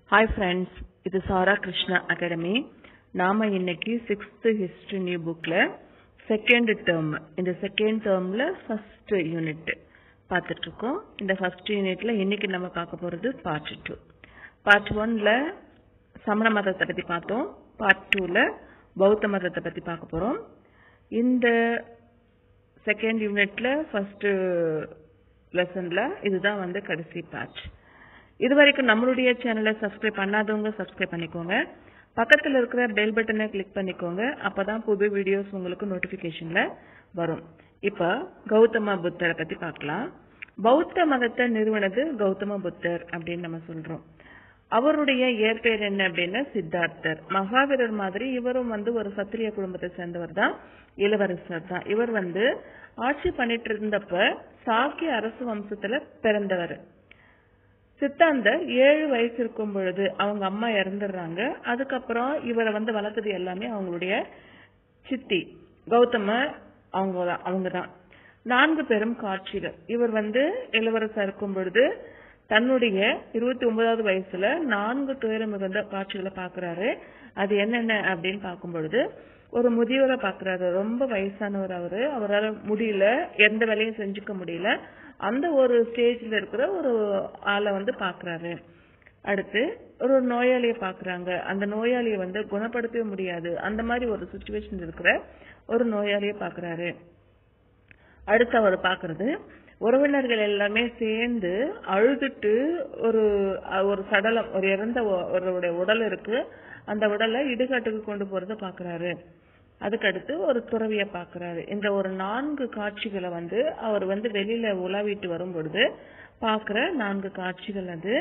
hi friends இது சாரா Krishna academy நாம இன்னைக்கு சிக்ஸ்த் ஹிஸ்டரி நியூ புக்ல செகண்ட் டேர்ம் இந்த செகண்ட் டேர்ம்ல ஃபர்ஸ்ட் யூனிட் பார்த்துட்டு இருக்கோம் இந்த ஃபர்ஸ்ட் யூனிட்ல இன்னைக்கு நம்ம பார்க்க போறது பார்ட் டூ பார்ட் ஒன்ல சமண மதத்தை பத்தி பார்த்தோம் பார்ட் டூல பௌத்த மதத்தை பத்தி பார்க்க போறோம் இந்த செகண்ட் யூனிட்ல ஃபர்ஸ்ட் லெசன்ல இதுதான் வந்து கடைசி பார்ட் இது வரைக்கும் நம்மளுடைய சேனலை சப்ஸ்கிரைப் பண்ணாதவங்க சப்ஸ்கிரைப் பண்ணிக்கோங்க பக்கத்தில் இருக்கிற பெல் பட்டனை கிளிக் பண்ணிக்கோங்க அப்பதான் புது வீடியோஸ் உங்களுக்கு நோட்டிபிகேஷன்ல வரும் இப்ப கௌதம புத்தரை பத்தி பார்க்கலாம் பௌத்த மதத்தை நிறுவனது கௌதம புத்தர் அப்படின்னு நம்ம சொல்றோம் அவருடைய இயற்பெயர் என்ன அப்படின்னா சித்தார்த்தர் மகாவீரர் மாதிரி இவரும் வந்து ஒரு சத்திரிய குடும்பத்தை சேர்ந்தவர் தான் இளவரசர் தான் இவர் வந்து ஆட்சி பண்ணிட்டு இருந்தப்ப சாக்கிய அரசு வம்சத்துல பிறந்தவர் சித்தாந்தர் ஏழு வயசு இருக்கும் பொழுது அவங்க அம்மா இறந்துடுறாங்க அதுக்கப்புறம் இவரை வந்து வளர்த்தது எல்லாமே அவங்களுடைய சித்தி கௌதம அவங்க அவங்க தான் நான்கு பெரும் காட்சிகள் இவர் வந்து இளவரசர் இருக்கும் பொழுது தன்னுடைய இருபத்தி ஒன்பதாவது வயசுல நான்கு துயரம் மிகுந்த காட்சிகளை பாக்குறாரு அது என்னென்ன அப்படின்னு பார்க்கும் பொழுது ஒரு முதியவரை பாக்குறாரு ரொம்ப வயசானவர் அவரு அவரால் முடியல எந்த வேலையும் செஞ்சுக்க முடியல அந்த ஒரு ஸ்டேஜ்ல இருக்கிற ஒரு ஆளை வந்து பாக்குறாரு அடுத்து ஒரு நோயாளியை பாக்குறாங்க அந்த நோயாளியை வந்து குணப்படுத்தவே முடியாது அந்த மாதிரி ஒரு சுச்சுவேஷன் இருக்கிற ஒரு நோயாளியை பாக்குறாரு அடுத்து அவர் பாக்குறது உறவினர்கள் எல்லாமே சேர்ந்து அழுதுட்டு ஒரு ஒரு சடலம் ஒரு இறந்த ஒருவருடைய உடல் இருக்கு அந்த உடலை இடுகாட்டுக்கு கொண்டு போறத பாக்குறாரு அதுக்கடுத்து ஒரு துறவிய பாக்குறாரு இந்த ஒரு நான்கு காட்சிகளை வந்து அவர் வந்து வெளியில உலாவிட்டு வரும் பொழுது பாக்குற நான்கு காட்சிகள் அது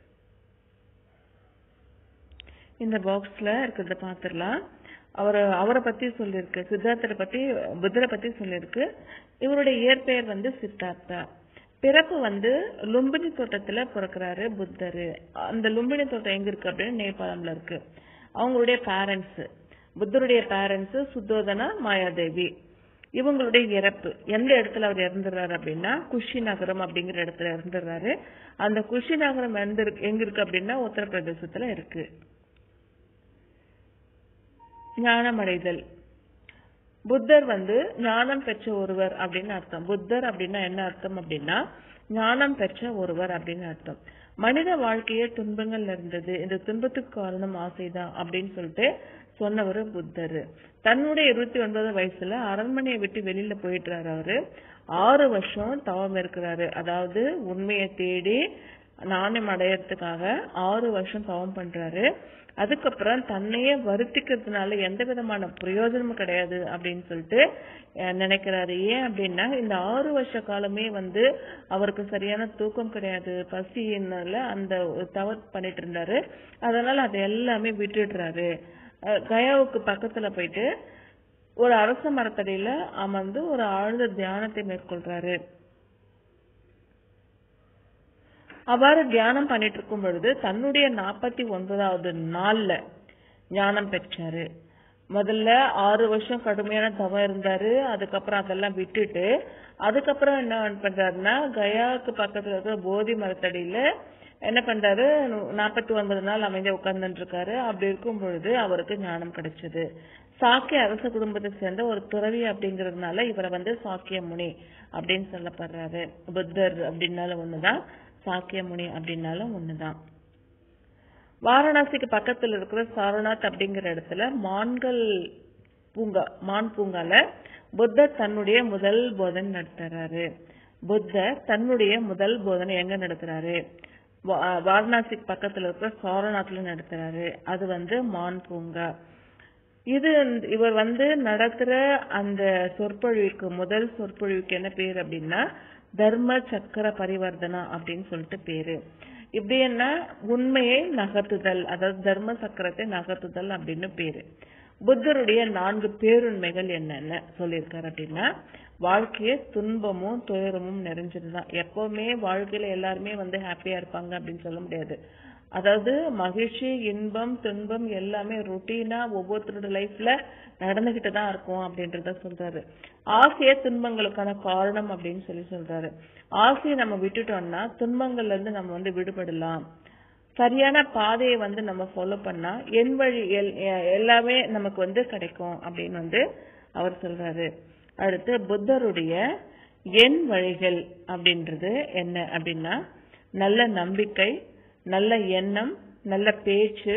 இந்த பாக்ஸ்ல இருக்கிறத பாத்துடலாம் அவர் அவரை பத்தி சொல்லியிருக்கு சித்தார்த்தரை பத்தி புத்தரை பத்தி சொல்லியிருக்கு இவருடைய இயற்பெயர் வந்து சித்தார்த்தா பிறப்பு வந்து லும்பினி தோட்டத்துல பிறக்கிறாரு புத்தர் அந்த லும்பினி தோட்டம் எங்க இருக்கு அப்படின்னு நேபாளம்ல இருக்கு அவங்களுடைய பேரண்ட்ஸ் புத்தருடைய பேரண்ட்ஸ் சுத்தோதனா மாயாதேவி இவங்களுடைய இறப்பு எந்த இடத்துல அவர் இறந்துடுறாரு அப்படின்னா குஷி நகரம் அப்படிங்கிற இடத்துல இறந்துடுறாரு அந்த குஷி நகரம் எங்க இருக்கு அப்படின்னா உத்தரப்பிரதேசத்துல இருக்கு ஞானமடைதல் புத்தர் வந்து ஞானம் பெற்ற ஒருவர் அப்படின்னு அர்த்தம் புத்தர் அப்படின்னா என்ன அர்த்தம் அப்படின்னா ஞானம் பெற்ற ஒருவர் அப்படின்னு அர்த்தம் மனித வாழ்க்கையே துன்பங்கள்ல இருந்தது இந்த துன்பத்துக்கு காரணம் ஆசைதான் அப்படின்னு சொல்லிட்டு சொன்னவர் புத்தர் தன்னுடைய இருபத்தி ஒன்பது வயசுல அரண்மனையை விட்டு வெளியில போயிட்டுறாரு அவரு ஆறு வருஷம் தவம் இருக்கிறாரு அதாவது உண்மையை தேடி நாணயம் அடையறதுக்காக ஆறு வருஷம் தவம் பண்றாரு அதுக்கப்புறம் தன்னையே வருத்திக்கிறதுனால எந்த விதமான பிரயோஜனமும் கிடையாது அப்படின்னு சொல்லிட்டு நினைக்கிறாரு ஏன் அப்படின்னா இந்த ஆறு வருஷ காலமே வந்து அவருக்கு சரியான தூக்கம் கிடையாது பசினால அந்த தவ பண்ணிட்டு இருந்தாரு அதனால அதை எல்லாமே விட்டுடுறாரு கயாவுக்கு பக்கத்துல போயிட்டு ஒரு அரச மரத்தடியில அமர்ந்து ஒரு ஆழ்ந்த தியானத்தை மேற்கொள்றாரு அவ்வாறு தியானம் பண்ணிட்டு இருக்கும் பொழுது தன்னுடைய நாற்பத்தி ஒன்பதாவது நாள்ல ஞானம் பெற்றாரு முதல்ல ஆறு வருஷம் கடுமையான தவம் இருந்தாரு அதுக்கப்புறம் அதெல்லாம் விட்டுட்டு அதுக்கப்புறம் என்ன பண்றாருன்னா கயாவுக்கு பக்கத்துல இருக்கிற போதி மரத்தடியில என்ன பண்றாரு நாற்பத்தி ஒன்பது நாள் அமைதி உட்கார்ந்துட்டு இருக்காரு அப்படி இருக்கும் பொழுது அவருக்கு ஞானம் கிடைச்சது சாக்கிய அரச குடும்பத்தை சேர்ந்த ஒரு துறவி அப்படிங்கறதுனால இவரை வந்து சாக்கிய முனி அப்படின்னு சொல்லப்படுறாரு புத்தர் அப்படின்னாலும் ஒண்ணுதான் சாக்கிய முனி அப்படின்னாலும் ஒண்ணுதான் வாரணாசிக்கு பக்கத்துல இருக்கிற சாரநாத் அப்படிங்கிற இடத்துல மான்கள் பூங்கா மான் பூங்கால புத்தர் தன்னுடைய முதல் போதனை நடத்துறாரு புத்தர் தன்னுடைய முதல் போதனை எங்க நடத்துறாரு வாரணாசிக்கு பக்கத்துல இருக்கிற சாரநாத்ல நடத்துறாரு அது வந்து மான் பூங்கா இது இவர் வந்து நடத்துற அந்த சொற்பொழிவுக்கு முதல் சொற்பொழிவுக்கு என்ன பேர் அப்படின்னா தர்ம சக்கர பரிவர்த்தனா அப்படின்னு சொல்லிட்டு பேரு இப்படி என்ன உண்மையை நகர்த்துதல் அதாவது தர்ம சக்கரத்தை நகர்த்துதல் அப்படின்னு பேரு புத்தருடைய நான்கு பேருண்மைகள் என்னென்ன சொல்லியிருக்காரு அப்படின்னா வாழ்க்கைய துன்பமும் துயரமும் நிறைஞ்சதுதான் எப்பவுமே வாழ்க்கையில எல்லாருமே வந்து ஹாப்பியா இருப்பாங்க அப்படின்னு சொல்ல முடியாது அதாவது மகிழ்ச்சி இன்பம் துன்பம் எல்லாமே ரொட்டீனா ஒவ்வொருத்தரோட லைஃப்ல நடந்துகிட்டு தான் இருக்கும் அப்படின்றத சொல்றாரு ஆசைய துன்பங்களுக்கான காரணம் அப்படின்னு சொல்லி சொல்றாரு ஆசையை நம்ம விட்டுட்டோம்னா துன்பங்கள்ல இருந்து நம்ம வந்து விடுபடலாம் சரியான பாதையை வந்து நம்ம ஃபாலோ பண்ணா என் வழி எல்- எ- எல்லாமே நமக்கு வந்து கிடைக்கும் அப்படின்னு வந்து அவர் சொல்றாரு அடுத்து புத்தருடைய என் வழிகள் அப்படின்றது என்ன அப்படின்னா நல்ல நம்பிக்கை நல்ல எண்ணம் நல்ல பேச்சு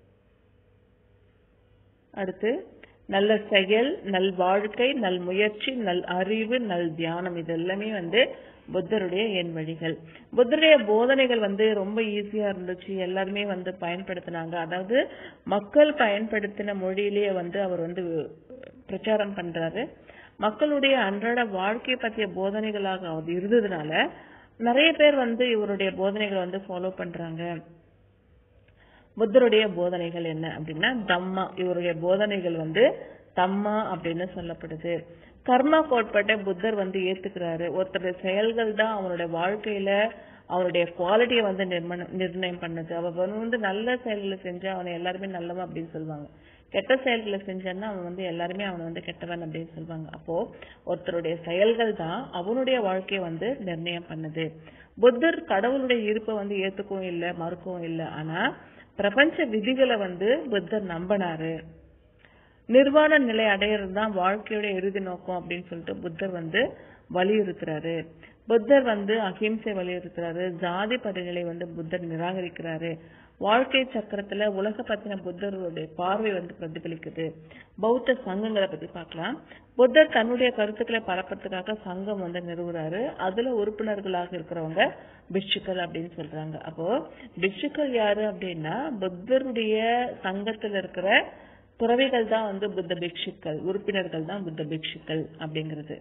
அடுத்து நல்ல செயல் நல் வாழ்க்கை நல் முயற்சி நல் அறிவு நல் தியானம் இது எல்லாமே வந்து புத்தருடைய என் வழிகள் புத்தருடைய போதனைகள் வந்து ரொம்ப ஈஸியா இருந்துச்சு எல்லாருமே வந்து பயன்படுத்தினாங்க அதாவது மக்கள் பயன்படுத்தின மொழியிலேயே வந்து அவர் வந்து பிரச்சாரம் பண்றாரு மக்களுடைய அன்றாட வாழ்க்கை பற்றிய போதனைகளாக அது இருந்ததுனால நிறைய பேர் வந்து இவருடைய போதனைகளை வந்து ஃபாலோ பண்றாங்க புத்தருடைய போதனைகள் என்ன அப்படின்னா தம்மா இவருடைய போதனைகள் வந்து தம்மா அப்படின்னு சொல்லப்படுது கர்மா கோட்பாட்டை புத்தர் வந்து ஏத்துக்கிறாரு ஒருத்தருடைய செயல்கள் தான் அவனுடைய வாழ்க்கையில அவனுடைய குவாலிட்டியை வந்து நிர்மணம் நிர்ணயம் பண்ணுது அவன் வந்து நல்ல செயல்களை செஞ்சா அவனை எல்லாருமே நல்லவன் அப்படின்னு சொல்லுவாங்க கெட்ட செயல்களை செஞ்சான்னா அவன் வந்து எல்லாருமே அவனை வந்து கெட்டவன் அப்படின்னு சொல்லுவாங்க அப்போ ஒருத்தருடைய செயல்கள் தான் அவனுடைய வாழ்க்கையை வந்து நிர்ணயம் பண்ணுது புத்தர் கடவுளுடைய இருப்பை வந்து ஏத்துக்கவும் இல்லை மறுக்கவும் இல்லை ஆனா பிரபஞ்ச விதிகளை வந்து புத்தர் நம்பினாரு நிர்வாண நிலை அடையிறது தான் வாழ்க்கையோட இறுதி நோக்கம் அப்படின்னு சொல்லிட்டு புத்தர் வந்து வலியுறுத்துறாரு புத்தர் வந்து அகிம்சை வலியுறுத்துறாரு ஜாதி படிநிலை வந்து புத்தர் நிராகரிக்கிறாரு வாழ்க்கை சக்கரத்துல உலக பத்தின புத்தருடைய பார்வை வந்து பிரதிபலிக்குது பௌத்த சங்கங்களை பத்தி பார்க்கலாம் புத்தர் தன்னுடைய கருத்துக்களை பரப்புறதுக்காக சங்கம் வந்து நிறுவுறாரு அதுல உறுப்பினர்களாக இருக்கிறவங்க பிட்சுக்கள் அப்படின்னு சொல்றாங்க அப்போ பிட்சுக்கள் யாரு அப்படின்னா புத்தருடைய சங்கத்துல இருக்கிற துறவிகள் தான் வந்து புத்த பிக்ஷுக்கள் உறுப்பினர்கள் தான் புத்த பிக்ஷுக்கள் அப்படிங்கிறது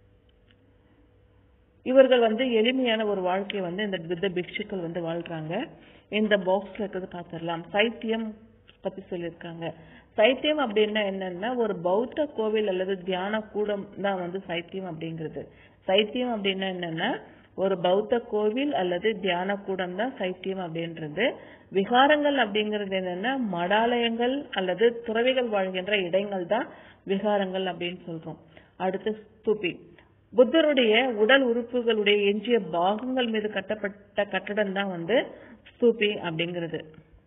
இவர்கள் வந்து எளிமையான ஒரு வாழ்க்கையை வந்து இந்த புத்த பிக்ஷுக்கள் வந்து வாழ்றாங்க இந்த பாக்ஸ்ல இருக்கிறது பார்த்துடலாம் சைத்தியம் பத்தி சொல்லியிருக்காங்க சைத்தியம் அப்படின்னா என்னன்னா ஒரு பௌத்த கோவில் அல்லது தியான கூடம் தான் வந்து சைத்தியம் அப்படிங்கிறது சைத்தியம் அப்படின்னா என்னன்னா ஒரு பௌத்த கோவில் அல்லது தியான கூடம் தான் சைத்தியம் அப்படின்றது விகாரங்கள் அப்படிங்கிறது என்னன்னா மடாலயங்கள் அல்லது துறவிகள் வாழ்கின்ற இடங்கள் தான் விகாரங்கள் அப்படின்னு சொல்றோம் அடுத்து ஸ்தூபி புத்தருடைய உடல் உறுப்புகளுடைய எஞ்சிய பாகங்கள் மீது கட்டப்பட்ட கட்டடம் தான் வந்து ஸ்தூபி அப்படிங்கிறது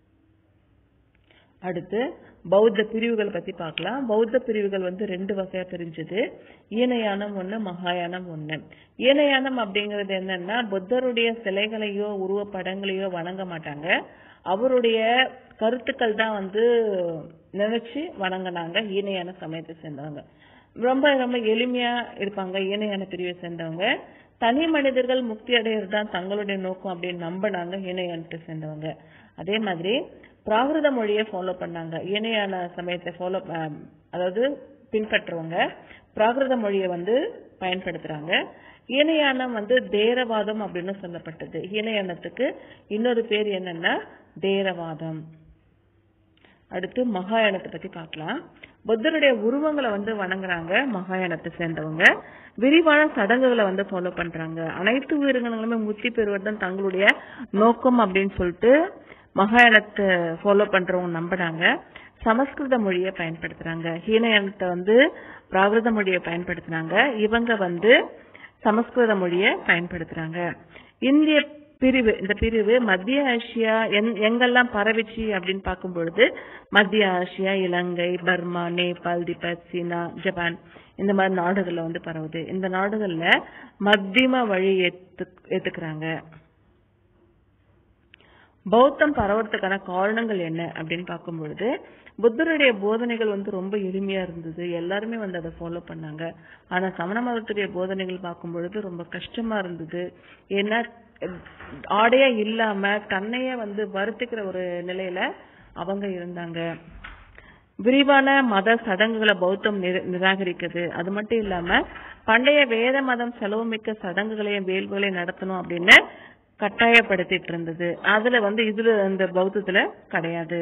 அடுத்து பௌத்த பிரிவுகள் பத்தி பார்க்கலாம் பௌத்த பிரிவுகள் வந்து ரெண்டு வகையா பிரிஞ்சது ஈனயானம் ஒண்ணு மகாயானம் ஒண்ணு ஈனயானம் அப்படிங்கிறது என்னன்னா புத்தருடைய சிலைகளையோ உருவப்படங்களையோ வணங்க மாட்டாங்க அவருடைய கருத்துக்கள் தான் வந்து நினைச்சு வணங்கினாங்க ஈனையான சமயத்தை சேர்ந்தவங்க ரொம்ப ரொம்ப எளிமையா இருப்பாங்க ஈனையான பிரிவை சேர்ந்தவங்க தனி மனிதர்கள் முக்தி அடையிறது தான் தங்களுடைய நோக்கம் அப்படின்னு நம்பினாங்க ஈனையானத்தை சேர்ந்தவங்க அதே மாதிரி பிராகிருத மொழியை ஃபாலோ பண்ணாங்க இணையான சமயத்தை ஃபாலோ அதாவது பின்பற்றுறவங்க பிராகிருத மொழியை வந்து பயன்படுத்துறாங்க ஈனயானம் வந்து தேரவாதம் அப்படின்னு சொல்லப்பட்டது ஈனயானத்துக்கு இன்னொரு பேர் என்னன்னா தேரவாதம் அடுத்து மகாயானத்தை பத்தி பார்க்கலாம் புத்தருடைய உருவங்களை வந்து வணங்குறாங்க மகாயானத்தை சேர்ந்தவங்க விரிவான சடங்குகளை வந்து ஃபாலோ பண்றாங்க அனைத்து உயிரினங்களுமே முத்தி பெறுவது தான் தங்களுடைய நோக்கம் அப்படின்னு சொல்லிட்டு மகாயானத்தை ஃபாலோ பண்றவங்க நம்பினாங்க சமஸ்கிருத மொழியை பயன்படுத்துறாங்க ஹீனயானத்தை வந்து பிராகிருத மொழியை பயன்படுத்துனாங்க இவங்க வந்து சமஸ்கிருத மொழியை பயன்படுத்துறாங்க இந்திய பிரிவு இந்த பிரிவு மத்திய ஆசியா எங்- எங்கெல்லாம் பரவிச்சு அப்படின்னு பார்க்கும் பொழுது மத்திய ஆசியா Ilangai Burma Nepal Tibet China Japan இந்த மாதிரி நாடுகள்ல வந்து பரவுது இந்த நாடுகள்ல மத்தியம வழி ஏத்து ஏத்துக்கிறாங்க பௌத்தம் பரவறதுக்கான காரணங்கள் என்ன அப்படின்னு பார்க்கும் பொழுது புத்தருடைய போதனைகள் வந்து ரொம்ப எளிமையா இருந்தது எல்லாருமே வந்து அதை ஃபாலோ பண்ணாங்க ஆனா சமண மதத்துடைய போதனைகள் பார்க்கும் பொழுது ரொம்ப கஷ்டமா இருந்தது ஏன்னா அஹ், ஆடையே இல்லாம தன்னையே வந்து வருத்திக்கிற ஒரு நிலையில அவங்க இருந்தாங்க விரிவான மத சடங்குகளை பௌத்தம் நிர- நிராகரிக்குது அது மட்டும் இல்லாம பண்டைய வேத மதம் செலவுமிக்க சடங்குகளையும் வேள்விகளையும் நடத்தணும் அப்படின்னு கட்டாயப்படுத்திட்டு இருந்தது அதுல வந்து இதுல இந்த பௌத்தத்துல கிடையாது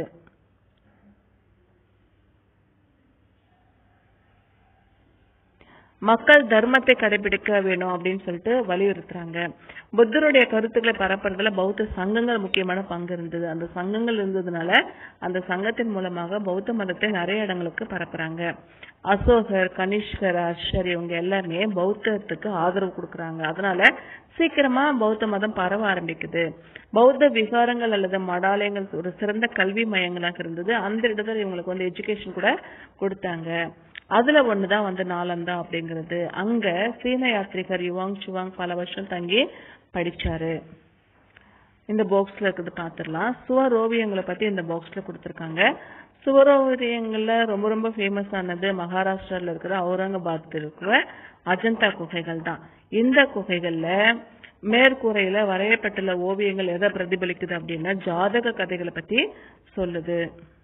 மக்கள் தர்மத்தை கடைபிடிக்க வேணும் அப்படின்னு சொல்லிட்டு வலியுறுத்துறாங்க புத்தருடைய கருத்துக்களை பரப்புறதுல பௌத்த சங்கங்கள் முக்கியமான பங்கு இருந்தது அந்த சங்கங்கள் இருந்ததுனால அந்த சங்கத்தின் மூலமாக பௌத்த மதத்தை நிறைய இடங்களுக்கு பரப்புறாங்க அசோகர் கனிஷ்கர் அஷர் இவங்க எல்லாருமே பௌத்தத்துக்கு ஆதரவு கொடுக்கறாங்க அதனால சீக்கிரமா பௌத்த மதம் பரவ ஆரம்பிக்குது பௌத்த விகாரங்கள் அல்லது மடாலயங்கள் ஒரு சிறந்த கல்வி மையங்களாக இருந்தது அந்த இடத்துல இவங்களுக்கு வந்து எஜுகேஷன் கூட கொடுத்தாங்க அதுல ஒண்ணுதான் வந்து நாலந்தா அப்படிங்கிறது அங்க சீன யாத்ரிகர் யுவாங் சுவாங் பல வருஷம் தங்கி படிச்சாரு இந்த பாக்ஸ்ல இருக்கிறது பாத்துடலாம் சுவர் ஓவியங்களை பத்தி இந்த பாக்ஸ்ல கொடுத்திருக்காங்க சுவர் ஓவியங்கள்ல ரொம்ப ரொம்ப ஃபேமஸ் ஆனது மகாராஷ்டிரால இருக்கிற அவுரங்காபாத் இருக்கிற அஜந்தா குகைகள் தான் இந்த குகைகள்ல மேற்கூரையில வரையப்பட்டுள்ள ஓவியங்கள் எதை பிரதிபலிக்குது அப்படின்னா ஜாதக கதைகளை பத்தி சொல்லுது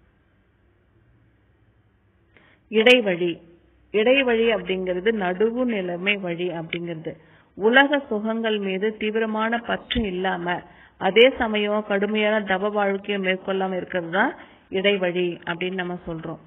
இடைவழி இடைவழி அப்படிங்கிறது நடுவு நிலைமை வழி அப்படிங்கிறது உலக சுகங்கள் மீது தீவிரமான பற்று இல்லாம அதே சமயம் கடுமையான தவ வாழ்க்கையை மேற்கொள்ளாம இருக்கிறது தான் இடைவழி அப்படின்னு நம்ம சொல்றோம்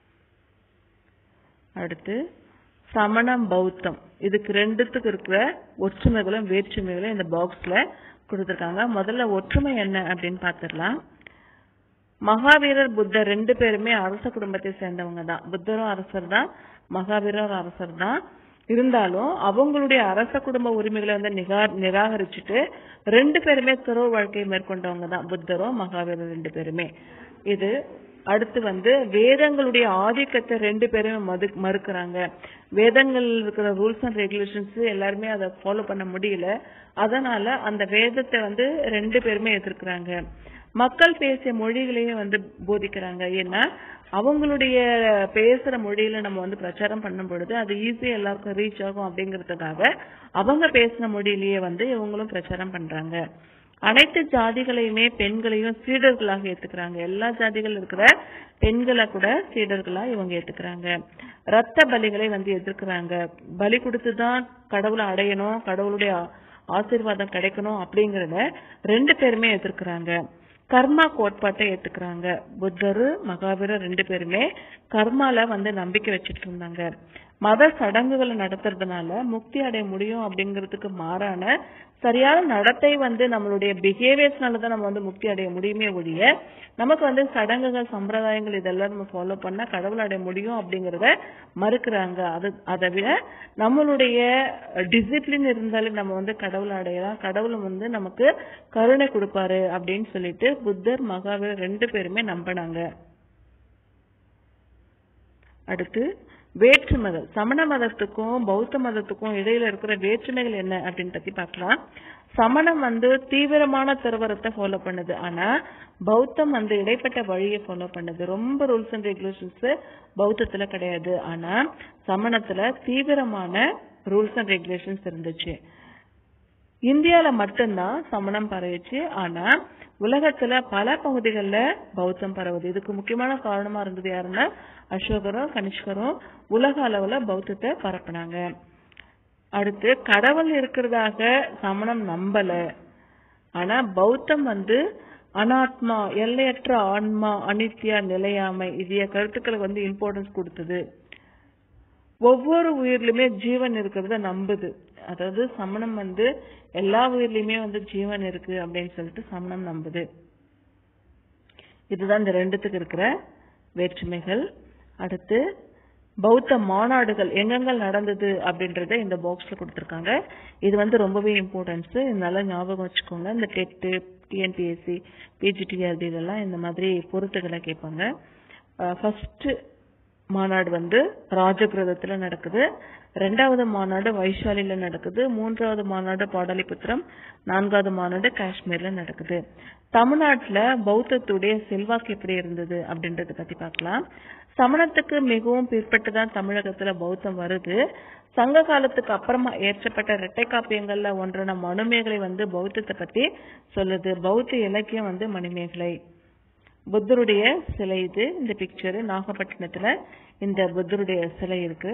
அடுத்து சமணம் பௌத்தம் இதுக்கு ரெண்டுத்துக்கு இருக்கிற ஒற்றுமைகளும் வேற்றுமைகளும் இந்த பாக்ஸ்ல கொடுத்திருக்காங்க முதல்ல ஒற்றுமை என்ன அப்படின்னு பாத்துடலாம் மகாவீரர் புத்தர் ரெண்டு பேருமே அரச குடும்பத்தை சேர்ந்தவங்க தான் புத்தரும் அரசர் தான் மகாவீரர் அரசர் தான் இருந்தாலும் அவங்களுடைய அரச குடும்ப உரிமைகளை வந்து நிகா நிராகரிச்சுட்டு ரெண்டு பேருமே துறவு வாழ்க்கையை மேற்கொண்டவங்க தான் புத்தரும் மகாவீரர் ரெண்டு பேருமே இது அடுத்து வந்து வேதங்களுடைய ஆதிக்கத்தை ரெண்டு பேருமே மது மறுக்கிறாங்க வேதங்கள் இருக்கிற ரூல்ஸ் அண்ட் ரெகுலேஷன்ஸ் எல்லாருமே அதை ஃபாலோ பண்ண முடியல அதனால அந்த வேதத்தை வந்து ரெண்டு பேருமே எதிர்க்கிறாங்க மக்கள் பேசிய மொழிகளையே வந்து போதிக்கிறாங்க ஏன்னா அவங்களுடைய பேசுற மொழியில நம்ம வந்து பிரச்சாரம் பண்ணும் பொழுது அது ஈஸியா எல்லாருக்கும் ரீச் ஆகும் அப்படிங்கறதுக்காக அவங்க பேசின மொழியிலேயே வந்து இவங்களும் பிரச்சாரம் பண்றாங்க அனைத்து ஜாதிகளையுமே பெண்களையும் சீடர்களாக ஏத்துக்கிறாங்க எல்லா ஜாதிகள் இருக்கிற பெண்களை கூட சீடர்களா இவங்க ஏத்துக்கிறாங்க ரத்த பலிகளை வந்து எதிர்க்கிறாங்க பலி கொடுத்துதான் கடவுளை அடையணும் கடவுளுடைய ஆசீர்வாதம் கிடைக்கணும் அப்படிங்கறத ரெண்டு பேருமே எதிர்க்கிறாங்க கர்மா கோட்பாட்டை ஏத்துக்கிறாங்க புத்தரு மகாவீரர் ரெண்டு பேருமே கர்மால வந்து நம்பிக்கை வச்சுட்டு இருந்தாங்க மத சடங்குகளை நடத்துறதுனால முக்தி அடைய முடியும் அப்படிங்கிறதுக்கு மாறான சரியான நடத்தை வந்து நம்மளுடைய பிஹேவியர்ஸ்னால தான் நம்ம வந்து முக்தி அடைய முடியுமே ஒழிய நமக்கு வந்து சடங்குகள் சம்பிரதாயங்கள் இதெல்லாம் நம்ம ஃபாலோ பண்ணா கடவுள் அடைய முடியும் அப்படிங்கறத மறுக்கிறாங்க அது அதை விட நம்மளுடைய டிசிப்ளின் இருந்தாலே நம்ம வந்து கடவுள் அடையலாம் கடவுள் வந்து நமக்கு கருணை கொடுப்பாரு அப்படின்னு சொல்லிட்டு புத்தர் மகாவீரர் ரெண்டு பேருமே நம்பினாங்க அடுத்து வேற்றுமைகள் சமண மதத்துக்கும் பௌத்த மதத்துக்கும் இடையில இருக்கிற வேற்றுமைகள் என்ன அப்படின்னு பத்தி பார்க்கலாம் சமணம் வந்து தீவிரமான துறவரத்தை ஃபாலோ பண்ணுது ஆனா பௌத்தம் வந்து இடைப்பட்ட வழியை ஃபாலோ பண்ணுது ரொம்ப ரூல்ஸ் அண்ட் ரெகுலேஷன்ஸ் பௌத்தத்துல கிடையாது ஆனா சமணத்துல தீவிரமான ரூல்ஸ் அண்ட் ரெகுலேஷன்ஸ் இருந்துச்சு இந்தியால மட்டும்தான் சமணம் பரவிச்சு ஆனா உலகத்துல பல பகுதிகள்ல பௌத்தம் பரவுது இதுக்கு முக்கியமான காரணமா இருந்தது யாருன்னா அசோகரும் கனிஷ்கரும் உலக அளவுல பௌத்தத்தை பரப்புனாங்க அடுத்து கடவுள் இருக்கிறதாக சமணம் நம்பல ஆனா பௌத்தம் வந்து அனாத்மா எல்லையற்ற ஆன்மா அனித்யா நிலையாமை இதய கருத்துக்களுக்கு வந்து இம்பார்ட்டன்ஸ் கொடுத்தது ஒவ்வொரு உயிர்லயுமே ஜீவன் இருக்கிறத நம்புது அதாவது சமணம் வந்து எல்லா உயிர்லயுமே வந்து ஜீவன் இருக்கு அப்படின்னு சொல்லிட்டு சமணம் நம்புது இதுதான் இந்த ரெண்டுத்துக்கு இருக்கிற வேற்றுமைகள் அடுத்து பௌத்த மாநாடுகள் எங்கெங்கள் நடந்தது அப்படின்றத இந்த பாக்ஸ்ல கொடுத்துருக்காங்க இது வந்து ரொம்பவே இம்பார்ட்டன்ஸ் இதனால ஞாபகம் வச்சுக்கோங்க இந்த டெட்டு டிஎன்பிஎஸ்சி பிஜிடிஆர்டி இதெல்லாம் இந்த மாதிரி பொருத்துகளை கேட்பாங்க ஃபர்ஸ்ட் மாநாடு வந்து ராஜகிரதத்துல நடக்குது ரெண்டாவது மாநாடு வைஷாலில நடக்குது மூன்றாவது மாநாடு பாடலிபுத்திரம் நான்காவது மாநாடு காஷ்மீர்ல நடக்குது தமிழ்நாட்டுல பௌத்தத்துடைய செல்வாக்கு எப்படி இருந்தது அப்படின்றத பத்தி பார்க்கலாம் சமணத்துக்கு மிகவும் பிற்பட்டுதான் தமிழகத்துல பௌத்தம் வருது சங்க காலத்துக்கு அப்புறமா ஏற்றப்பட்ட இரட்டை காப்பியங்கள்ல ஒன்றான மனுமேகலை வந்து பௌத்தத்தை பத்தி சொல்லுது பௌத்த இலக்கியம் வந்து மணிமேகலை புத்தருடைய சிலை இது இந்த பிக்சர் நாகப்பட்டினத்துல இந்த புத்தருடைய சிலை இருக்கு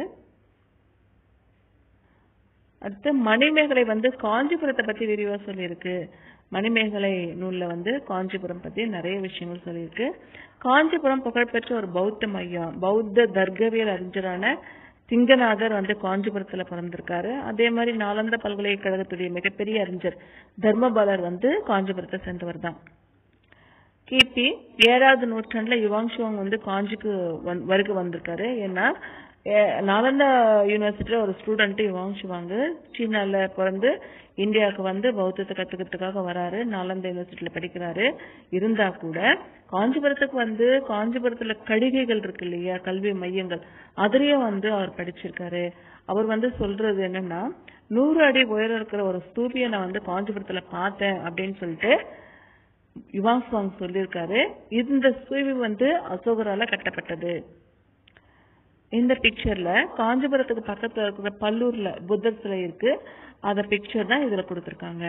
அடுத்து மணிமேகலை வந்து காஞ்சிபுரத்தை பத்தி விரிவா சொல்லியிருக்கு மணிமேகலை நூல்ல வந்து காஞ்சிபுரம் பத்தி நிறைய விஷயங்கள் சொல்லியிருக்கு காஞ்சிபுரம் புகழ்பெற்ற ஒரு பௌத்த மையம் பௌத்த தர்க்கவியல் அறிஞரான சிங்கநாதர் வந்து காஞ்சிபுரத்துல பிறந்திருக்காரு அதே மாதிரி நாலந்த பல்கலைக்கழகத்துடைய மிகப்பெரிய அறிஞர் தர்மபாலர் வந்து காஞ்சிபுரத்தை சேர்ந்தவர் தான் கிபி ஏழாவது நூற்றாண்டுல யுவாங்ஷுவாங் வந்து காஞ்சிக்கு வந் வருகை வந்திருக்காரு ஏன்னா ஏ- நாலந்தா யூனிவர்சிட்டியில ஒரு ஸ்டூடெண்ட் யுவாங்ஷுவாங் சீனால பிறந்து இந்தியாவுக்கு வந்து பௌத்தத்தை கத்துக்கிறதுக்காக வராரு நாலந்தா யூனிவர்சிட்டியில படிக்கிறாரு இருந்தா கூட காஞ்சிபுரத்துக்கு வந்து காஞ்சிபுரத்துல கடிகைகள் இருக்கு இல்லையா கல்வி மையங்கள் அதுலயும் வந்து அவர் படிச்சிருக்காரு அவர் வந்து சொல்றது என்னன்னா நூறு அடி உயரம் இருக்கிற ஒரு ஸ்தூபியை நான் வந்து காஞ்சிபுரத்துல பார்த்தேன் அப்படின்னு சொல்லிட்டு யுவாங் சுவாங் சொல்லியிருக்காரு இந்த ஸ்தூபி வந்து அசோகரால கட்டப்பட்டது இந்த பிக்சர்ல காஞ்சிபுரத்துக்கு பக்கத்துல இருக்கிற பல்லூர்ல புத்தர் சிலை இருக்கு அத பிக்சர் தான் இதுல கொடுத்திருக்காங்க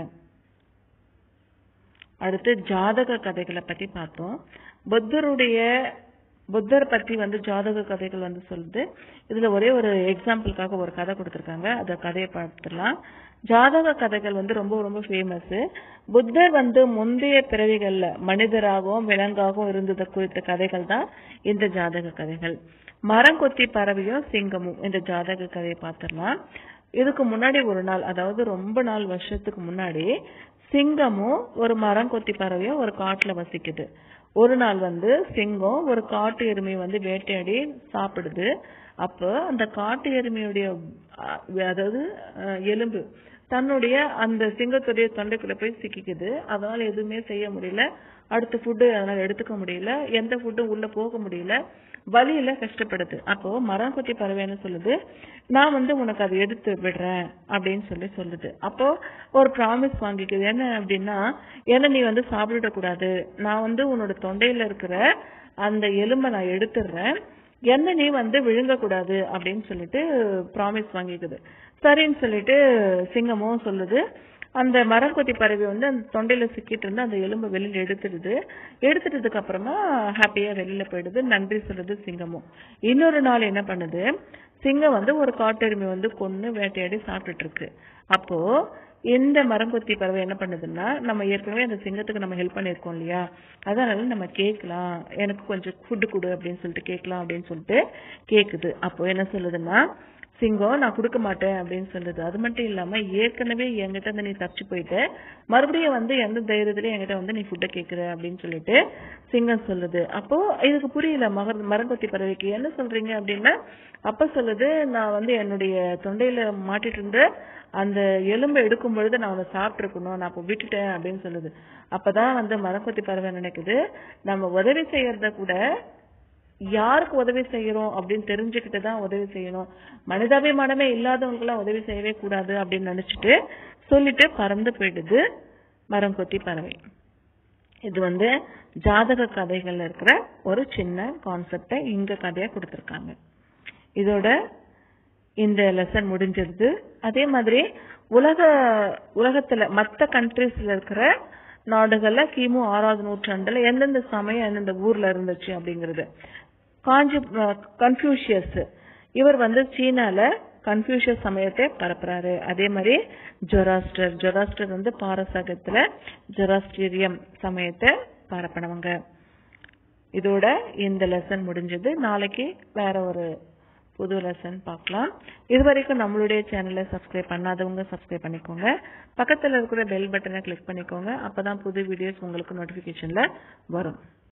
அடுத்து ஜாதக கதைகளை பத்தி பார்த்தோம் புத்தருடைய புத்தர் பத்தி வந்து ஜாதக கதைகள் வந்து சொல்லுது இதுல ஒரே ஒரு எக்ஸாம்பிளுக்காக ஒரு கதை கொடுத்திருக்காங்க அந்த கதையை பார்த்துடலாம் ஜாதக கதைகள் வந்து ரொம்ப ரொம்ப ஃபேமஸ் புத்தர் வந்து முந்தைய பிறவிகள்ல மனிதராகவும் விலங்காகவும் இருந்தது குறித்த கதைகள் தான் இந்த ஜாதக கதைகள் மரங்கொத்தி பறவையும் சிங்கமும் இந்த ஜாதக கதையை பார்த்துடலாம் இதுக்கு முன்னாடி ஒரு நாள் அதாவது ரொம்ப நாள் வருஷத்துக்கு முன்னாடி சிங்கமும் ஒரு மரங்கொத்தி பறவையும் ஒரு காட்டுல வசிக்குது ஒரு நாள் வந்து சிங்கம் ஒரு காட்டு எருமையை வந்து வேட்டையாடி சாப்பிடுது அப்போ அந்த காட்டு எருமையுடைய அஹ், அதாவது அஹ், எலும்பு தன்னுடைய அந்த சிங்கத்துடைய தொண்டைக்குள்ள போய் சிக்கிக்குது அதனால எதுவுமே செய்ய முடியல அடுத்த ஃபுட்டு அதனால எடுத்துக்க முடியல எந்த ஃபுட்டும் உள்ள போக முடியல வலியில கஷ்டப்படுது அப்போ மரங்கொத்தி பறவை என்ன சொல்லுது நான் வந்து உனக்கு அதை எடுத்து விடுறேன் அப்படின்னு சொல்லி சொல்லுது அப்போ ஒரு ப்ராமிஸ் வாங்கிக்குது என்ன அப்படின்னா என்ன நீ வந்து சாப்பிட கூடாது நான் வந்து உன்னோட தொண்டையில இருக்கிற அந்த எலும்பை நான் எடுத்துடுறேன் என்ன நீ வந்து விழுங்கக்கூடாது அப்படின்னு சொல்லிட்டு ப்ராமிஸ் வாங்கிக்குது சரின்னு சொல்லிட்டு சிங்கமும் சொல்லுது அந்த மரங்கொத்தி பறவை வந்து அந்த தொண்டையில சிக்கிட்டு இருந்து அந்த எலும்பை வெளியில எடுத்துடுது எடுத்துட்டதுக்கு அப்புறமா ஹாப்பியா வெளியில போயிடுது நன்றி சொல்லுது சிங்கமும் இன்னொரு நாள் என்ன பண்ணுது சிங்கம் வந்து ஒரு காட்டெருமை வந்து கொன்னு வேட்டையாடி சாப்பிட்டுட்டு இருக்கு அப்போ இந்த மரங்கொத்தி பறவை என்ன பண்ணுதுன்னா நம்ம ஏற்கனவே அந்த சிங்கத்துக்கு நம்ம ஹெல்ப் பண்ணியிருக்கோம் இல்லையா அதனால நம்ம கேட்கலாம் எனக்கு கொஞ்சம் ஃபுட்டு கொடு அப்படின்னு சொல்லிட்டு கேட்கலாம் அப்படின்னு சொல்லிட்டு கேக்குது அப்போ என்ன சொல்லுதுன்னா சிங்கம் நான் கொடுக்க மாட்டேன் அப்படின்னு சொல்லுது அது மட்டும் இல்லாம ஏற்கனவே என்கிட்ட இருந்து நீ தப்பிச்சு போயிட்ட மறுபடியும் வந்து எந்த தைரியத்திலயும் என்கிட்ட வந்து நீ ஃபுட்டை கேக்குற அப்படின்னு சொல்லிட்டு சிங்கம் சொல்லுது அப்போ இதுக்கு புரியல மகர் மரங்கொத்தி பறவைக்கு என்ன சொல்றீங்க அப்படின்னா அப்ப சொல்லுது நான் வந்து என்னுடைய தொண்டையில மாட்டிட்டு இருந்த அந்த எலும்பை எடுக்கும் பொழுது நான் அதை சாப்பிட்டுருக்கணும் நான் அப்போ விட்டுட்டேன் அப்படின்னு சொல்லுது அப்பதான் வந்து மரங்கொத்தி பறவை நினைக்குது நம்ம உதவி செய்யறத கூட யாருக்கு உதவி செய்யறோம் அப்படின்னு தெரிஞ்சுக்கிட்டு தான் உதவி செய்யணும் மனிதாபிமானமே இல்லாதவங்களுக்கெல்லாம் உதவி செய்யவே கூடாது அப்படின்னு நினைச்சிட்டு சொல்லிட்டு பறந்து போயிடுது மரம் கொத்தி பறவை இது வந்து ஜாதக கதைகள்ல இருக்கிற ஒரு சின்ன கான்செப்டை இங்க கதையா கொடுத்திருக்காங்க இதோட இந்த லெசன் முடிஞ்சிருது அதே மாதிரி உலக உலகத்துல மத்த கண்ட்ரீஸ்ல இருக்கிற நாடுகள்ல கிமு ஆறாவது நூற்றாண்டுல எந்தெந்த சமயம் எந்தெந்த ஊர்ல இருந்துச்சு அப்படிங்கறது காஞ்சி கன்ஃபியூஷியஸ் இவர் வந்து சீனால கன்ஃபியூஷியஸ் சமயத்தை பரப்புறாரு அதே மாதிரி ஜொராஸ்டர் ஜொராஸ்டர் வந்து பாரசகத்துல ஜொராஸ்டீரியம் சமயத்தை பரப்பினவங்க இதோட இந்த லெசன் முடிஞ்சது நாளைக்கு வேற ஒரு புது லெசன் பார்க்கலாம் இது வரைக்கும் நம்மளுடைய சேனலை சப்ஸ்கிரைப் பண்ணாதவங்க சப்ஸ்கிரைப் பண்ணிக்கோங்க பக்கத்துல இருக்கிற பெல் பட்டனை கிளிக் பண்ணிக்கோங்க அப்பதான் புது வீடியோஸ் உங்களுக்கு நோட்டிபிகேஷன்ல வரும்